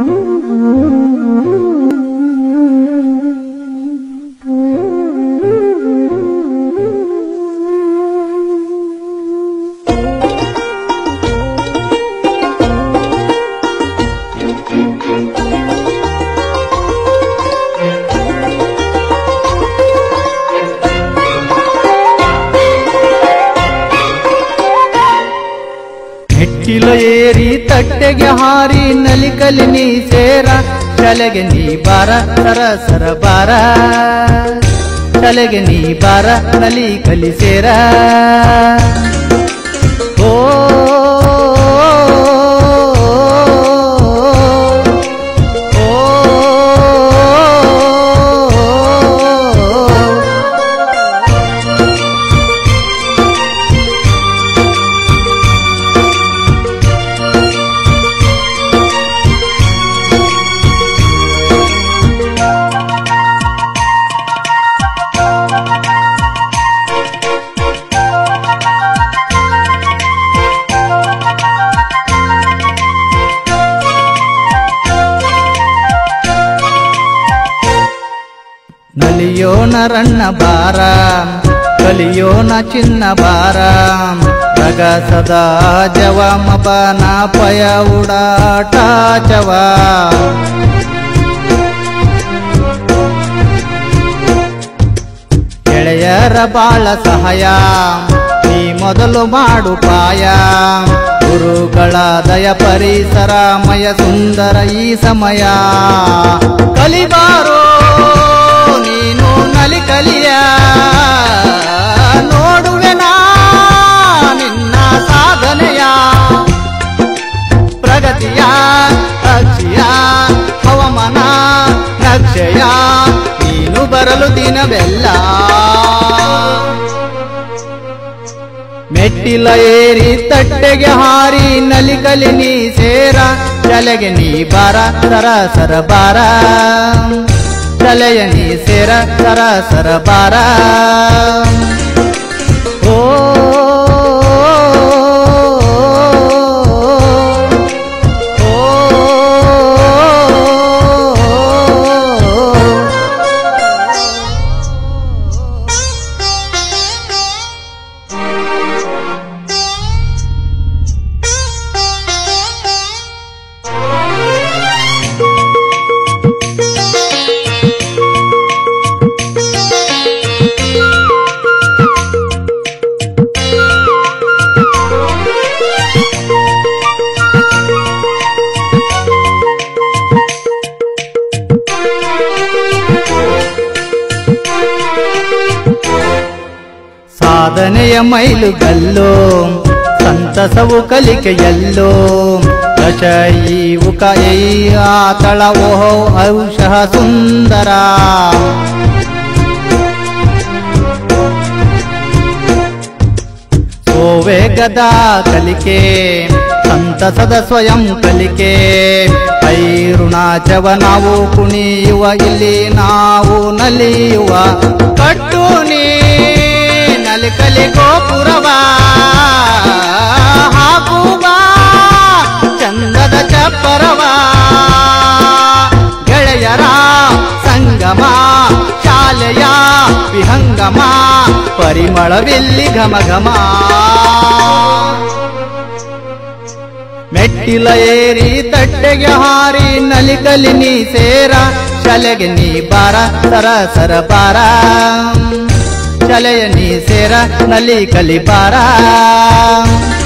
ಮೆಟ್ಟಿಲ ಏರಿ ತಟ್ಟೆಗೆ ಹಾರಿ ನಲಿಕಲಿ ನೀ ಸೇರ ಚಲೆಗೆ ನೀ ಬಾರ ಸರ ಸರ ಬಾರ ಚಲೆಗೆ ನೀ ಬಾರ ನಲಿ ಕಲಿ ಸೇರ ಓ ಓ ನಲಿಯೋಣ ರಣ್ಣ ಬಾರ ಕಲಿಯೋಣ ಚಿನ್ನ ಬಾರ ರಗ ಸದಾ ಜವ ಮಪನ ಪಯ ಉಡಾಟ ಚವ ಗೆಳೆಯರ ಬಾಳ ಸಹಾಯ ನೀ ಮೊದಲು ಮಾಡು ಪಾಯ ಗುರುಗಳ ದಯ ಪರಿಸರಮಯ ಸುಂದರ ಈ ಸಮಯ ಕಲಿಬಾರೋ ನೀನು ನಲಿ ಕಲಿಯ ನೋಡುವೆನಾ ನಿನ್ನ ಸಾಧನೆಯ ಪ್ರಗತಿಯ ಅಕ್ಷಯ ಹವಾಮಾನ ನಕ್ಷಯ ನೀನು ಬರಲು ದಿನವೆಲ್ಲ ಮೆಟ್ಟಿಲ ಏರಿ ತಟ್ಟೆಗೆ ಹಾರಿ ನಲಿಕಲಿ ನೀ ಸೇರ ಚಲೆಗೆ ನೀ ಬಾರ ಸರ ಸರ ಬಾರ ಚಲೆಯ ನೀ ಸೇರ ಸರ ಸರ ಬಾರ ಓ ಸಾಧನೆಯ ಮೈಲುಗಲ್ಲೋ ಸಂತಸವು ಕಲಿಕೆಯಲ್ಲೋ ದಶೈವು ಆತಳ ಓಹೋ ಔಷಃ ಸುಂದರ ಸೋವೇಗದ ಕಲಿಕೆ ಸಂತಸದ ಸ್ವಯಂ ಕಲಿಕೆ ಐರುಣಾಚವ ನಾವು ಕುಣಿಯುವ ಇಲ್ಲಿ ನಾವು ನಲಿಯುವ ಕಟ್ಟು ನೀ ನಲಿಕಲಿ ಗೋಪುರವ ಹಾಕುವ ಚಂದದ ಚಪ್ಪರವ ಗೆಳೆಯರ ಸಂಗಮ ಶಾಲೆಯ ವಿಹಂಗಮ ಪರಿಮಳವಿಲ್ಲಿ ಘಮ ಘಮ ಮೆಟ್ಟಿಲ ಏರಿ ತಟ್ಟೆಗೆ ಹಾರಿ ನಲಿಕಲಿ ನೀ ಸೇರ ಶಲೆಗೆ ನೀ ಬಾರ ಸರ ಸರ ಬಾರ ಚಲೆಯ ನೀ ಸೇರ ನಲಿ ಕಲಿ ಬಾರ